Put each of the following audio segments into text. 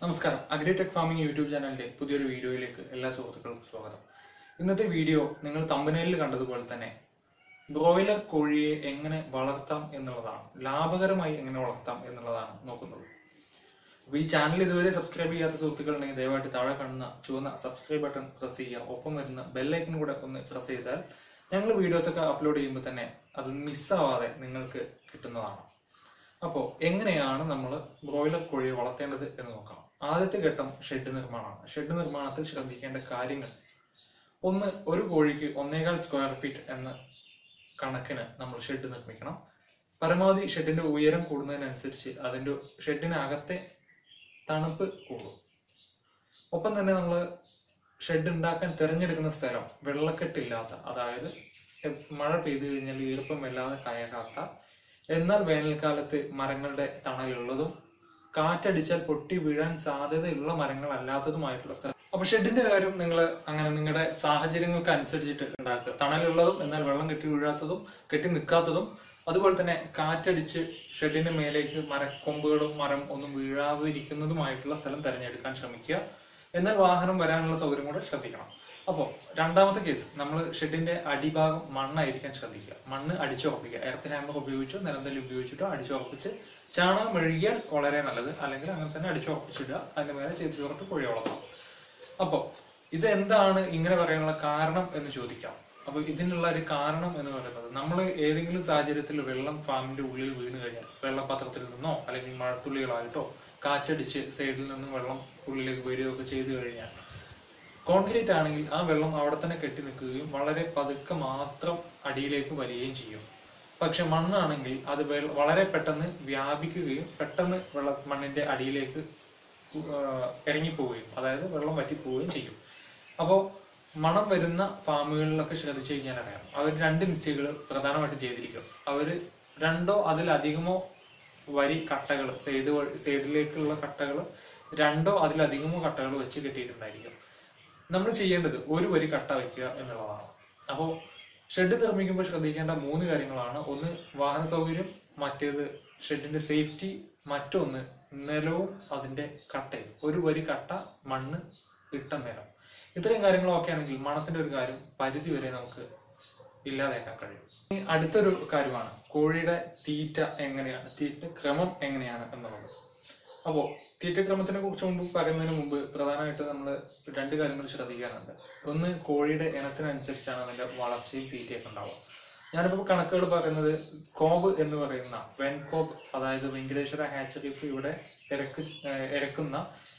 നമസ്കാരം agritech farming YouTube ചാനലിന്റെ പുതിയൊരു വീഡിയോയിലേക്ക് എല്ലാ സുഹൃത്തുക്കൾക്കും സ്വാഗതം ഇന്നത്തെ വീഡിയോ നിങ്ങൾ തമ്പനയിൽ കണ്ടതുപോലെ തന്നെ ബ്രോയിലർ കോഴിയെ എങ്ങനെ വളർത്താം എന്നുള്ളതാണ് ലാഭകരമായി എങ്ങനെ വളർത്താം എന്നുള്ളതാണ് നോക്കുന്നത് അപ്പൊ ഈ ചാനൽ ഇതുവരെ സബ്സ്ക്രൈബ് ചെയ്യാത്ത സുഹൃത്തുക്കളുണ്ടെങ്കിൽ ദയവായിട്ട് താഴെ കാണുന്ന ചുവന്ന സബ്സ്ക്രൈബ് ബട്ടൺ പ്രസ് ചെയ്യുക ഒപ്പം വരുന്ന ബെല്ലൈക്കൺ കൂടെ ഒന്ന് പ്രസ് ചെയ്താൽ ഞങ്ങൾ വീഡിയോസ് ഒക്കെ അപ്ലോഡ് ചെയ്യുമ്പോൾ തന്നെ അത് മിസ്സാവാതെ നിങ്ങൾക്ക് കിട്ടുന്നതാണ് അപ്പോൾ എങ്ങനെയാണ് നമ്മൾ ബ്രോയിലർ കോഴിയെ വളർത്തേണ്ടത് എന്ന് നോക്കാം ആദ്യത്തെ ഘട്ടം ഷെഡ് നിർമ്മാണമാണ് ഷെഡ് നിർമ്മാണത്തിൽ ശ്രദ്ധിക്കേണ്ട കാര്യങ്ങൾ ഒന്ന് ഒരു കോഴിക്ക് ഒന്നേകാൽ സ്ക്വയർ ഫീറ്റ് എന്ന കണക്കിന് നമ്മൾ ഷെഡ് നിർമ്മിക്കണം പരമാവധി ഷെഡിന്റെ ഉയരം കൂടുന്നതിനനുസരിച്ച് അതിന്റെ ഷെഡിനകത്തെ തണുപ്പ് കൂടും ഒപ്പം തന്നെ നമ്മൾ ഷെഡ് ഉണ്ടാക്കാൻ തിരഞ്ഞെടുക്കുന്ന സ്ഥലം വെള്ളക്കെട്ടില്ലാത്ത അതായത് എ- മഴ പെയ്തു കഴിഞ്ഞാൽ ഈർപ്പം വല്ലാതെ കയറാത്ത എന്നാൽ വേനൽക്കാലത്ത് മരങ്ങളുടെ തണലുള്ളതും കാറ്റടിച്ചാൽ പൊട്ടി വീഴാൻ സാധ്യതയുള്ള മരങ്ങൾ അല്ലാത്തതുമായിട്ടുള്ള സ്ഥലം അപ്പൊ ഷെഡിന്റെ കാര്യം നിങ്ങൾ അങ്ങനെ നിങ്ങളുടെ സാഹചര്യങ്ങൾക്ക് അനുസരിച്ചിട്ട് ഉണ്ടാക്കുക തണലുള്ളതും എന്നാൽ വെള്ളം കെട്ടി വീഴാത്തതും കെട്ടി നിൽക്കാത്തതും അതുപോലെ തന്നെ കാറ്റടിച്ച് ഷെഡിന്റെ മേലേക്ക് മരക്കൊമ്പുകളും മരം ഒന്നും വീഴാതിരിക്കുന്നതുമായിട്ടുള്ള സ്ഥലം തിരഞ്ഞെടുക്കാൻ ശ്രമിക്കുക എന്നാൽ വാഹനം വരാനുള്ള സൗകര്യം കൂടെ ശ്രദ്ധിക്കണം അപ്പോൾ രണ്ടാമത്തെ കേസ് നമ്മൾ ഷെഡിന്റെ അടിഭാഗം മണ്ണായിരിക്കാൻ ശ്രദ്ധിക്കുക മണ്ണ് അടിച്ചുറപ്പിക്കുക എർത്ത് ഹാമർ ഉപയോഗിച്ചോ നിലന്തല്ലി ഉപയോഗിച്ചിട്ടോ അടിച്ചുറപ്പിച്ച് ചാണകം മെഴുകിയാൽ വളരെ നല്ലത് അല്ലെങ്കിൽ അങ്ങനെ തന്നെ അടിച്ചുറപ്പിച്ചിടുക അതിന്റെ മേലെ ചെയ്തു ചോറിട്ട് കോഴി വളർത്താം അപ്പോ ഇത് എന്താണ് ഇങ്ങനെ പറയാനുള്ള കാരണം എന്ന് ചോദിക്കാം അപ്പൊ ഇതിനുള്ള ഒരു കാരണം എന്ന് പറയുന്നത് നമ്മൾ ഏതെങ്കിലും സാഹചര്യത്തിൽ വെള്ളം ഫാമിന്റെ ഉള്ളിൽ വീണ് കഴിഞ്ഞാൽ വെള്ളപാത്രത്തിൽ നിന്നോ അല്ലെങ്കിൽ മഴത്തുള്ളികളായിട്ടോ കാറ്റടിച്ച് സൈഡിൽ നിന്നും വെള്ളം ഉള്ളിലേക്ക് വരികയൊക്കെ ചെയ്തു കഴിഞ്ഞാൽ കോൺക്രീറ്റ് ആണെങ്കിൽ ആ വെള്ളം അവിടെ തന്നെ കെട്ടി നിൽക്കുകയും വളരെ പതുക്കെ മാത്രം അടിയിലേക്ക് വരികയും ചെയ്യും പക്ഷെ മണ്ണാണെങ്കിൽ അത് വെള്ള- വളരെ പെട്ടെന്ന് വ്യാപിക്കുകയും പെട്ടെന്ന് വെള്ള മണ്ണിന്റെ അടിയിലേക്ക് കു- ആ, ഇറങ്ങിപ്പോവുകയും അതായത് വെള്ളം വറ്റിപ്പോവുകയും ചെയ്യും അപ്പോൾ മണം വരുന്ന ഫാമുകളിലൊക്കെ ശ്രദ്ധിച്ചു കഴിഞ്ഞാൽ അറിയാം അവർ രണ്ട് മിസ്റ്റേക്കുകൾ പ്രധാനമായിട്ടും ചെയ്തിരിക്കും അവര് രണ്ടോ അതിലധികമോ വരി കട്ടകൾ സൈഡ് വഴി സൈഡിലേക്കുള്ള കട്ടകൾ രണ്ടോ അതിലധികമോ കട്ടകൾ വെച്ച് കെട്ടിയിട്ടുണ്ടായിരിക്കും നമ്മൾ ചെയ്യേണ്ടത് ഒരു വരി കട്ട വെക്കുക എന്നുള്ളതാണ് അപ്പോൾ ഷെഡ് നിർമ്മിക്കുമ്പോൾ ശ്രദ്ധിക്കേണ്ട മൂന്ന് കാര്യങ്ങളാണ് ഒന്ന് വാഹന സൗകര്യം മറ്റേത് ഷെഡിന്റെ സേഫ്റ്റി മറ്റൊന്ന് നിലവും അതിന്റെ കട്ടയും ഒരു വരി കട്ട മണ്ണ് ഇട്ട നിലം ഇത്രയും കാര്യങ്ങളൊക്കെ ആണെങ്കിൽ മണത്തിന്റെ ഒരു കാര്യം പരിധി വരെ നമുക്ക് ഇല്ലാതാക്കാൻ കഴിയും ഇനി അടുത്തൊരു കാര്യമാണ് കോഴിയുടെ തീറ്റ എങ്ങനെയാണ് തീറ്റ ക്രമം എങ്ങനെയാണ് എന്നുള്ളത് അപ്പോ തീറ്റക്രമത്തിനെ കുറിച്ച് മുമ്പ് പറയുന്നതിന് മുമ്പ് പ്രധാനമായിട്ട് നമ്മൾ രണ്ട് കാര്യങ്ങൾ ശ്രദ്ധിക്കാനുണ്ട് ഒന്ന് കോഴിയുടെ ഇനത്തിനനുസരിച്ചാണ് അതിന്റെ വളർച്ചയും തീറ്റയൊക്കെ ഉണ്ടാവുക ഞാനിപ്പോ കണക്കുകൾ പറയുന്നത് കോബ് എന്ന് പറയുന്ന വെൻകോബ് അതായത് വെങ്കടേശ്വര ഹാച്ചറീസ് ഇവിടെ ഇറക്ക് ഏഹ് ഇറക്കുന്ന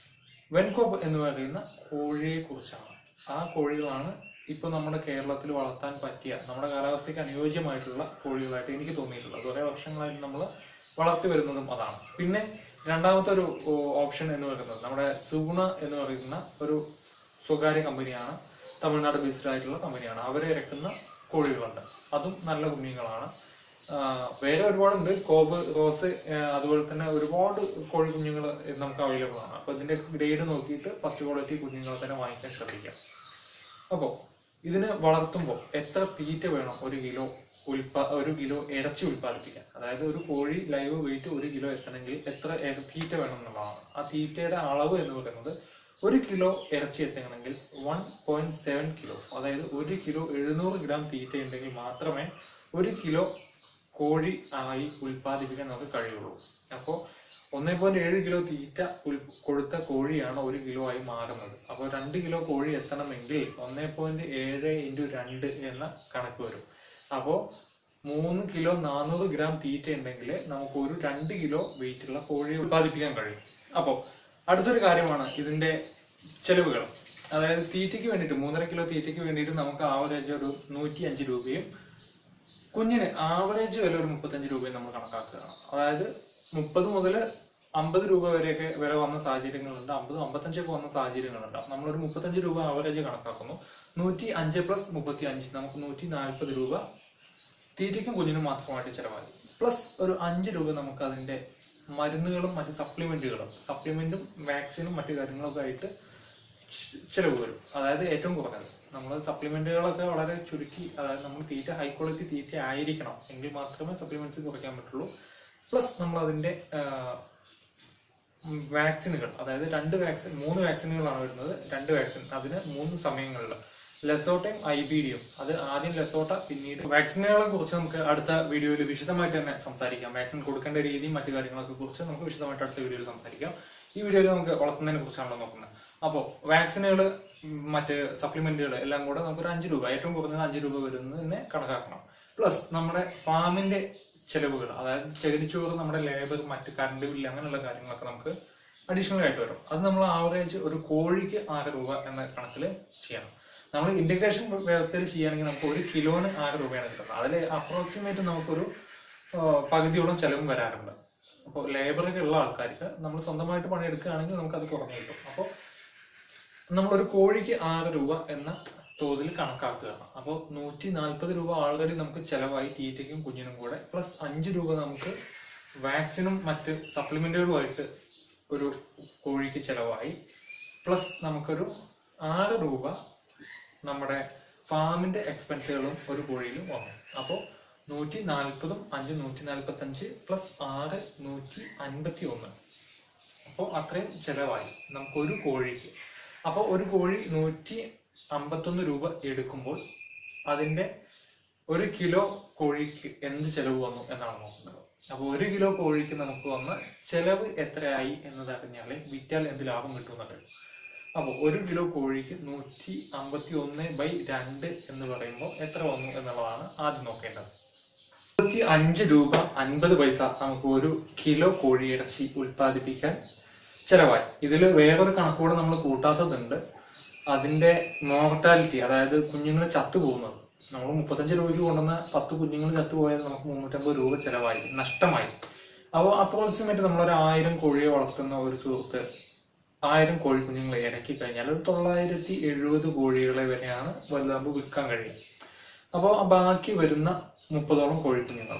വെൻകോബ് എന്ന് പറയുന്ന കോഴിയെ കുറിച്ചാണ് ആ കോഴികളാണ് ഇപ്പൊ നമ്മുടെ കേരളത്തിൽ വളർത്താൻ പറ്റിയ നമ്മുടെ കാലാവസ്ഥയ്ക്ക് അനുയോജ്യമായിട്ടുള്ള കോഴികളായിട്ട് എനിക്ക് തോന്നിയിട്ടുള്ളത് കുറെ വർഷങ്ങളായിട്ട് നമ്മൾ വളർത്തി വരുന്നതും അതാണ് പിന്നെ രണ്ടാമത്തെ ഒരു ഓപ്ഷൻ എന്ന് പറയുന്നത് നമ്മുടെ സുഗുണ എന്ന് പറയുന്ന ഒരു സ്വകാര്യ കമ്പനിയാണ് തമിഴ്നാട് ബേസ്ഡ് ആയിട്ടുള്ള കമ്പനിയാണ് അവരെ ഇറക്കുന്ന കോഴികളുണ്ട് അതും നല്ല കുഞ്ഞുങ്ങളാണ് ആ, വേറെ ഒരുപാടുണ്ട് കോബ് റോസ് ആ, അതുപോലെ തന്നെ ഒരുപാട് കോഴി കുഞ്ഞുങ്ങൾ നമുക്ക് അവൈലബിൾ ആണ് അപ്പൊ ഇതിന്റെ ഗ്രേഡ് നോക്കിയിട്ട് ഫസ്റ്റ് ക്വാളിറ്റി കുഞ്ഞുങ്ങളെ തന്നെ വാങ്ങിക്കാൻ ശ്രദ്ധിക്കാം അപ്പോ ഇതിനെ വളർത്തുമ്പോൾ എത്ര തീറ്റ വേണം ഒരു കിലോ ഉൽപാ ഒരു കിലോ ഇറച്ചി ഉൽപ്പാദിപ്പിക്കാൻ അതായത് ഒരു കോഴി ലൈവ് വെയിറ്റ് ഒരു കിലോ എത്തണമെങ്കിൽ എത്ര ഇറ- തീറ്റ വേണം എന്നുള്ളതാണ് ആ തീറ്റയുടെ അളവ് എന്ന് പറയുന്നത് ഒരു കിലോ ഇറച്ചി എത്തണമെങ്കിൽ വൺ പോയിന്റ് സെവൻ കിലോ അതായത് ഒരു കിലോ എഴുന്നൂറ് ഗ്രാം തീറ്റ ഉണ്ടെങ്കിൽ മാത്രമേ ഒരു കിലോ കോഴി ആയി ഉൽപ്പാദിപ്പിക്കാൻ നമുക്ക് കഴിയുള്ളൂ അപ്പോൾ ഒന്നേ പോയിന്റ് ഏഴ് കിലോ തീറ്റ ഉൽ- കൊടുത്ത കോഴിയാണ് ഒരു കിലോ ആയി മാറുന്നത് അപ്പോൾ രണ്ട് കിലോ കോഴി എത്തണമെങ്കിൽ ഒന്നേ പോയിന്റ് ഏഴ് ഇൻറ്റു രണ്ട് എന്ന കണക്ക് വരും അപ്പോൾ മൂന്ന് കിലോ നാനൂറ് ഗ്രാം തീറ്റ ഉണ്ടെങ്കിൽ നമുക്ക് ഒരു രണ്ട് കിലോ വെയിറ്റ് ഉള്ള കോഴി ഉൽപ്പാദിപ്പിക്കാൻ കഴിയും അപ്പോൾ അടുത്തൊരു കാര്യമാണ് ഇതിന്റെ ചെലവുകൾ അതായത് തീറ്റയ്ക്ക് വേണ്ടിയിട്ട് മൂന്നര കിലോ തീറ്റയ്ക്ക് വേണ്ടിയിട്ട് നമുക്ക് ആവറേജ് ഒരു നൂറ്റി അഞ്ച് രൂപയും കുഞ്ഞിന് ആവറേജ് വില ഒരു മുപ്പത്തഞ്ച് രൂപയും നമ്മൾ കണക്കാക്കുകയാണ് അതായത് മുപ്പത് മുതൽ അമ്പത് രൂപ വരെയൊക്കെ വില വന്ന സാഹചര്യങ്ങളുണ്ട് അമ്പത് അമ്പത്തഞ്ചൊക്കെ വന്ന സാഹചര്യങ്ങളുണ്ട് നമ്മളൊരു മുപ്പത്തഞ്ച് രൂപ ആവറേജ് കണക്കാക്കുന്നു നൂറ്റി അഞ്ച് പ്ലസ് മുപ്പത്തി അഞ്ച് നമുക്ക് നൂറ്റി നാൽപ്പത് രൂപ തീറ്റയ്ക്കും കുഞ്ഞിനും മാത്രമായിട്ട് ചിലവായി പ്ലസ് ഒരു അഞ്ച് രൂപ നമുക്ക് അതിന്റെ മരുന്നുകളും മറ്റ് സപ്ലിമെന്റുകളും സപ്ലിമെന്റും വാക്സിനും മറ്റു കാര്യങ്ങളൊക്കെ ആയിട്ട് ചി- ചിലവ് വരും അതായത് ഏറ്റവും കുറഞ്ഞത് നമ്മൾ സപ്ലിമെന്റുകളൊക്കെ വളരെ ചുരുക്കി അതായത് നമ്മൾ തീറ്റ ഹൈ ക്വാളിറ്റി തീറ്റ ആയിരിക്കണം എങ്കിൽ മാത്രമേ സപ്ലിമെന്റ്സ് കുറയ്ക്കാൻ പറ്റുള്ളൂ പ്ലസ് നമ്മൾ അതിന്റെ വാക്സിനുകൾ അതായത് രണ്ട് വാക്സിൻ മൂന്ന് വാക്സിനുകളാണ് വരുന്നത് രണ്ട് വാക്സിൻ അതിന് മൂന്ന് സമയങ്ങളിൽ ലെസോട്ടയും ഐ ബി ഡിയും അത് ആദ്യം ലെസോട്ട പിന്നീട് വാക്സിനുകളെ കുറിച്ച് നമുക്ക് അടുത്ത വീഡിയോയിൽ വിശദമായിട്ട് തന്നെ സംസാരിക്കാം വാക്സിൻ കൊടുക്കേണ്ട രീതിയും മറ്റു കാര്യങ്ങളൊക്കെ കുറിച്ച് നമുക്ക് വിശദമായിട്ട് അടുത്ത വീഡിയോയിൽ സംസാരിക്കാം ഈ വീഡിയോയിൽ നമുക്ക് വളർത്തുന്നതിനെ കുറിച്ചാണല്ലോ നോക്കുന്നത് അപ്പോൾ വാക്സിനുകൾ മറ്റ് സപ്ലിമെന്റുകൾ എല്ലാം കൂടെ നമുക്ക് ഒരു അഞ്ച് രൂപ ഏറ്റവും കുറഞ്ഞത് അഞ്ച് രൂപ വരുന്നതിനെ കണക്കാക്കണം പ്ലസ് നമ്മുടെ ഫാമിന്റെ ചെലവുകൾ അതായത് ചകിരിച്ചോറ് നമ്മുടെ ലേബർ മറ്റ് കറണ്ട് ബില്ല് അങ്ങനെയുള്ള കാര്യങ്ങളൊക്കെ നമുക്ക് അഡീഷണൽ ആയിട്ട് വരും അത് നമ്മൾ ആവറേജ് ഒരു കോഴിക്ക് ആറ് രൂപ എന്ന കണക്കിൽ ചെയ്യണം നമ്മൾ ഇന്റഗ്രേഷൻ വ്യവസ്ഥയിൽ ചെയ്യുകയാണെങ്കിൽ നമുക്ക് ഒരു കിലോന് ആറ് രൂപയാണ് കിട്ടുന്നത് അതിൽ അപ്രോക്സിമേറ്റ് നമുക്കൊരു ആ, പകുതിയോളം ചെലവും വരാറുണ്ട് അപ്പോൾ ലേബറൊക്കെ ഉള്ള ആൾക്കാർക്ക് നമ്മൾ സ്വന്തമായിട്ട് പണിയെടുക്കുകയാണെങ്കിൽ നമുക്ക് അത് കുറഞ്ഞു കിട്ടും അപ്പോൾ നമ്മളൊരു കോഴിക്ക് ആറ് രൂപ എന്ന തോതിൽ കണക്കാക്കുകയാണ് അപ്പോൾ നൂറ്റി നാൽപ്പത് രൂപ ആൾറെഡി നമുക്ക് ചെലവായി തീറ്റയ്ക്കും കുഞ്ഞിനും കൂടെ പ്ലസ് അഞ്ച് രൂപ നമുക്ക് വാക്സിനും മറ്റ് സപ്ലിമെന്റുകളുമായിട്ട് ഒരു കോഴിക്ക് ചെലവായി പ്ലസ് നമുക്കൊരു ആറ് രൂപ നമ്മുടെ ഫാമിന്റെ എക്സ്പെൻസുകളും ഒരു കോഴിയിൽ വന്നു അപ്പോൾ നൂറ്റി നാൽപ്പതും അഞ്ച് നൂറ്റി നാൽപ്പത്തി അഞ്ച് പ്ലസ് ആറ് നൂറ്റി അൻപത്തി ഒന്ന് അപ്പോൾ അത്രയും ചെലവായി നമുക്ക് ഒരു കോഴിക്ക് അപ്പോൾ ഒരു കോഴി നൂറ്റി അമ്പത്തൊന്ന് രൂപ എടുക്കുമ്പോൾ അതിന്റെ ഒരു കിലോ കോഴിക്ക് എന്ത് ചെലവ് വന്നു എന്നാണ് നോക്കുന്നത് അപ്പോൾ ഒരു കിലോ കോഴിക്ക് നമുക്ക് വന്ന ചെലവ് എത്രയായി എന്നത് അറിഞ്ഞാലേ വിറ്റാൽ എന്ത് ലാഭം കിട്ടുമെന്നുണ്ട് അപ്പോൾ ഒരു കിലോ കോഴിക്ക് നൂറ്റി അമ്പത്തി ഒന്ന് ബൈ രണ്ട് എന്ന് പറയുമ്പോൾ എത്ര വന്നു എന്നുള്ളതാണ് ആദ്യം നോക്കേണ്ടത് ഇരുപത്തി അഞ്ച് രൂപ അൻപത് പൈസ നമുക്ക് ഒരു കിലോ കോഴിയിറച്ചി ഉൽപ്പാദിപ്പിക്കാൻ ചെലവായി ഇതിൽ വേറൊരു കണക്കൂടെ നമ്മൾ കൂട്ടാത്തതുണ്ട് അതിന്റെ മോർട്ടാലിറ്റി അതായത് കുഞ്ഞുങ്ങൾ ചത്തുപോകുന്നത് നമ്മൾ മുപ്പത്തഞ്ച് രൂപയ്ക്ക് കൊണ്ടുവന്ന പത്ത് കുഞ്ഞുങ്ങൾ ചത്തുപോയാൽ നമുക്ക് മുന്നൂറ്റമ്പത് രൂപ ചെലവായി നഷ്ടമായി അപ്പോൾ അപ്രോക്സിമേറ്റ് നമ്മളൊരു ആയിരം കോഴിയെ വളർത്തുന്ന ഒരു സുഹൃത്ത് ആയിരം കോഴി കുഞ്ഞുങ്ങളെ ഇറക്കി കഴിഞ്ഞാൽ ഒരു തൊള്ളായിരത്തി എഴുപത് കോഴികളെ വരെയാണ് വലുതാകുമ്പോൾ വിൽക്കാൻ കഴിയും അപ്പോൾ ബാക്കി വരുന്ന മുപ്പതോളം കോഴിക്കുഞ്ഞുങ്ങൾ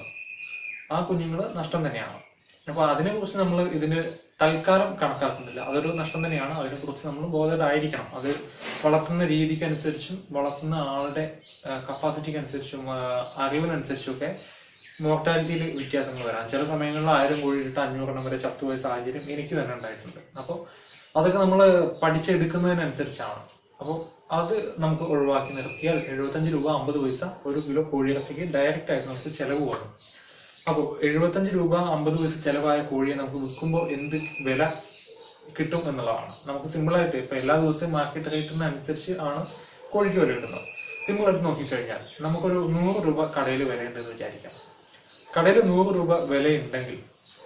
ആ കുഞ്ഞുങ്ങൾ നഷ്ടം തന്നെയാണ് അപ്പൊ അതിനെ കുറിച്ച് നമ്മൾ ഇതിന് തൽക്കാലം കണക്കാക്കുന്നില്ല അതൊരു നഷ്ടം തന്നെയാണ് അതിനെ കുറിച്ച് നമ്മൾ ബോധരായിരിക്കണം അത് വളർത്തുന്ന രീതിക്ക് അനുസരിച്ചും വളർത്തുന്ന ആളുടെ കപ്പാസിറ്റിക്ക് അനുസരിച്ചും ആ, അറിവിനനുസരിച്ചും ഒക്കെ മോർട്ടാലിറ്റിയിൽ വ്യത്യാസങ്ങൾ വരാം ചില സമയങ്ങളിൽ ആയിരം കോഴി ഇട്ട് അഞ്ഞൂറെണ്ണം വരെ ചത്തുപോയ സാഹചര്യം എനിക്ക് തന്നെ ഉണ്ടായിട്ടുണ്ട് അപ്പോൾ അതൊക്കെ നമ്മൾ പഠിച്ചെടുക്കുന്നതിനനുസരിച്ചാണ് അപ്പോൾ അത് നമുക്ക് ഒഴിവാക്കി നിർത്തിയാൽ എഴുപത്തഞ്ച് രൂപ അമ്പത് പൈസ ഒരു കിലോ കോഴിയിറച്ചിക്ക് ഡയറക്റ്റ് ആയിട്ട് നമുക്ക് ചെലവ് വരും അപ്പോൾ എഴുപത്തഞ്ച് രൂപ അമ്പത് പൈസ ചെലവായ കോഴിയെ നമുക്ക് വിൽക്കുമ്പോൾ എന്ത് വില കിട്ടും എന്നുള്ളതാണ് നമുക്ക് സിമ്പിൾ ആയിട്ട് ഇപ്പൊ എല്ലാ ദിവസവും മാർക്കറ്റ് റേറ്റിന് അനുസരിച്ച് ആണ് കോഴിക്ക് വില കിട്ടുന്നത് സിമ്പിൾ ആയിട്ട് നോക്കിക്കഴിഞ്ഞാൽ നമുക്കൊരു നൂറ് രൂപ കടയിൽ വിലയുണ്ടെന്ന് വിചാരിക്കാം കടയിൽ നൂറ് രൂപ വിലയുണ്ടെങ്കിൽ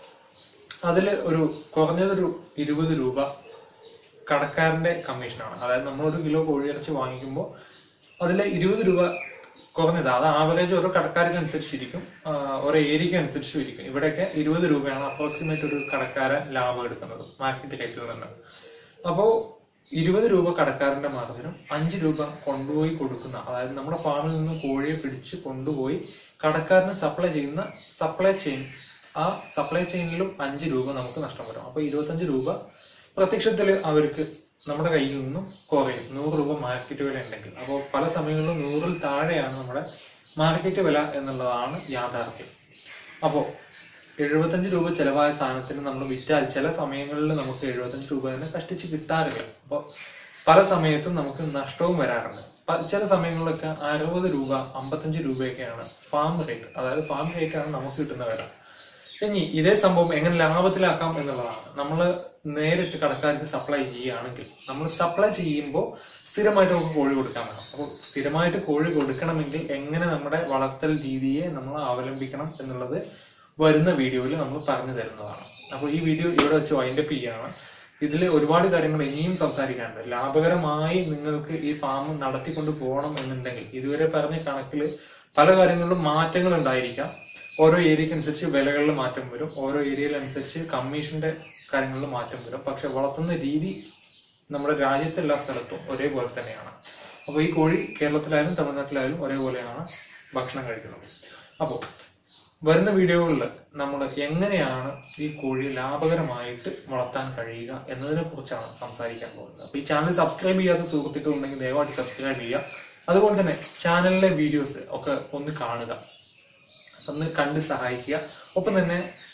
അതിൽ ഒരു കുറഞ്ഞതൊരു ഇരുപത് രൂപ കടക്കാരന്റെ കമ്മീഷനാണ് അതായത് നമ്മളൊരു കിലോ കോഴിയിറച്ചി വാങ്ങിക്കുമ്പോൾ അതിലെ ഇരുപത് രൂപ കുറഞ്ഞത് അത് ആവറേജ് ഓരോ കടക്കാർക്ക് അനുസരിച്ചിരിക്കും ആ, ഓരോ ഏരിയക്ക് അനുസരിച്ചും ഇരിക്കും ഇവിടെയൊക്കെ ഇരുപത് രൂപയാണ് അപ്രോക്സിമേറ്റ് ഒരു കടക്കാരൻ ലാഭം എടുക്കുന്നത് മാർക്കറ്റ് റേറ്റിൽ നിന്ന് അപ്പോ ഇരുപത് രൂപ കടക്കാരന്റെ മാർജിനും അഞ്ച് രൂപ കൊണ്ടുപോയി കൊടുക്കുന്ന അതായത് നമ്മുടെ ഫാമിൽ നിന്ന് കോഴിയെ പിടിച്ച് കൊണ്ടുപോയി കടക്കാരന് സപ്ലൈ ചെയ്യുന്ന സപ്ലൈ ചെയിൻ ആ സപ്ലൈ ചെയിനിലും അഞ്ച് രൂപ നമുക്ക് നഷ്ടം വരും അപ്പൊ ഇരുപത്തഞ്ച് രൂപ പ്രത്യക്ഷത്തിൽ അവർക്ക് നമ്മുടെ കയ്യിൽ നിന്നും കുറയും നൂറ് രൂപ മാർക്കറ്റ് വില ഉണ്ടെങ്കിൽ അപ്പോൾ പല സമയങ്ങളിലും നൂറിൽ താഴെയാണ് നമ്മുടെ മാർക്കറ്റ് വില എന്നുള്ളതാണ് യാഥാർത്ഥ്യം അപ്പോൾ എഴുപത്തഞ്ച് രൂപ ചെലവായ സാധനത്തിന് നമ്മൾ വിറ്റാൽ ചില സമയങ്ങളിൽ നമുക്ക് എഴുപത്തഞ്ച് രൂപ തന്നെ കഷ്ടിച്ച് കിട്ടാറില്ല അപ്പോൾ പല സമയത്തും നമുക്ക് നഷ്ടവും വരാറുണ്ട് പ- ചില സമയങ്ങളിലൊക്കെ അറുപത് രൂപ അമ്പത്തഞ്ച് രൂപയൊക്കെയാണ് ഫാം റേറ്റ് അതായത് ഫാം റേറ്റ് ആണ് നമുക്ക് കിട്ടുന്ന വില ഇനി ഇതേ സംഭവം എങ്ങനെ ലാഭത്തിലാക്കാം എന്നുള്ളതാണ് നമ്മൾ നേരിട്ട് കടക്കാർക്ക് സപ്ലൈ ചെയ്യുകയാണെങ്കിൽ നമ്മൾ സപ്ലൈ ചെയ്യുമ്പോൾ സ്ഥിരമായിട്ട് നമുക്ക് കോഴി കൊടുക്കാൻ വേണം അപ്പോൾ സ്ഥിരമായിട്ട് കോഴി കൊടുക്കണമെങ്കിൽ എങ്ങനെ നമ്മുടെ വളർത്തൽ രീതിയെ നമ്മൾ അവലംബിക്കണം എന്നുള്ളത് വരുന്ന വീഡിയോയിൽ നമ്മൾ പറഞ്ഞു തരുന്നതാണ് അപ്പോൾ ഈ വീഡിയോ ഇവിടെ വെച്ച് വൈൻഡപ്പ് ചെയ്യുകയാണ് ഇതിൽ ഒരുപാട് കാര്യങ്ങൾ ഇനിയും സംസാരിക്കാനുണ്ട് ലാഭകരമായി നിങ്ങൾക്ക് ഈ ഫാം നടത്തിക്കൊണ്ട് പോകണം എന്നുണ്ടെങ്കിൽ ഇതുവരെ പറഞ്ഞ കണക്കിൽ പല കാര്യങ്ങളിലും മാറ്റങ്ങൾ ഉണ്ടായിരിക്കാം ഓരോ ഏരിയക്ക് അനുസരിച്ച് വിലകളിൽ മാറ്റം വരും ഓരോ ഏരിയയിലനുസരിച്ച് കമ്മീഷന്റെ കാര്യങ്ങളിൽ മാറ്റം വരും പക്ഷെ വളർത്തുന്ന രീതി നമ്മുടെ രാജ്യത്തെ എല്ലാ സ്ഥലത്തും ഒരേപോലെ തന്നെയാണ് അപ്പോൾ ഈ കോഴി കേരളത്തിലായാലും തമിഴ്നാട്ടിലായാലും ഒരേപോലെയാണ് ഭക്ഷണം കഴിക്കുന്നത് അപ്പോൾ വരുന്ന വീഡിയോകളിൽ നമ്മൾ എങ്ങനെയാണ് ഈ കോഴി ലാഭകരമായിട്ട് വളർത്താൻ കഴിയുക എന്നതിനെ കുറിച്ചാണ് സംസാരിക്കാൻ പോകുന്നത് അപ്പൊ ഈ ചാനൽ സബ്സ്ക്രൈബ് ചെയ്യാത്ത സുഹൃത്തുക്കൾ ഉണ്ടെങ്കിൽ ദയവായിട്ട് സബ്സ്ക്രൈബ് ചെയ്യുക അതുപോലെ തന്നെ ചാനലിലെ വീഡിയോസ് ഒക്കെ ഒന്ന് കാണുക ഒന്ന് കണ്ട് സഹായിക്കുക ഒപ്പം തന്നെ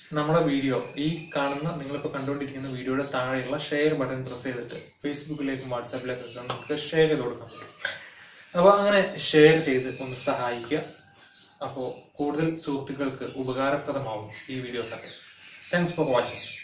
നമ്മുടെ വീഡിയോ ഈ കാണുന്ന നിങ്ങളിപ്പോൾ കണ്ടുകൊണ്ടിരിക്കുന്ന വീഡിയോയുടെ താഴെയുള്ള ഷെയർ ബട്ടൺ പ്രസ് ചെയ്തിട്ട് ഫേസ്ബുക്കിലേക്കും വാട്സാപ്പിലേക്കൊക്കെ നമുക്ക് ഷെയർ ചെയ്ത് കൊടുക്കാൻ പറ്റും അപ്പോൾ അങ്ങനെ ഷെയർ ചെയ്ത് ഒന്ന് സഹായിക്കുക അപ്പോൾ കൂടുതൽ സുഹൃത്തുക്കൾക്ക് ഉപകാരപ്രദമാവും ഈ വീഡിയോസൊക്കെ താങ്ക്സ് ഫോർ വാച്ചിങ്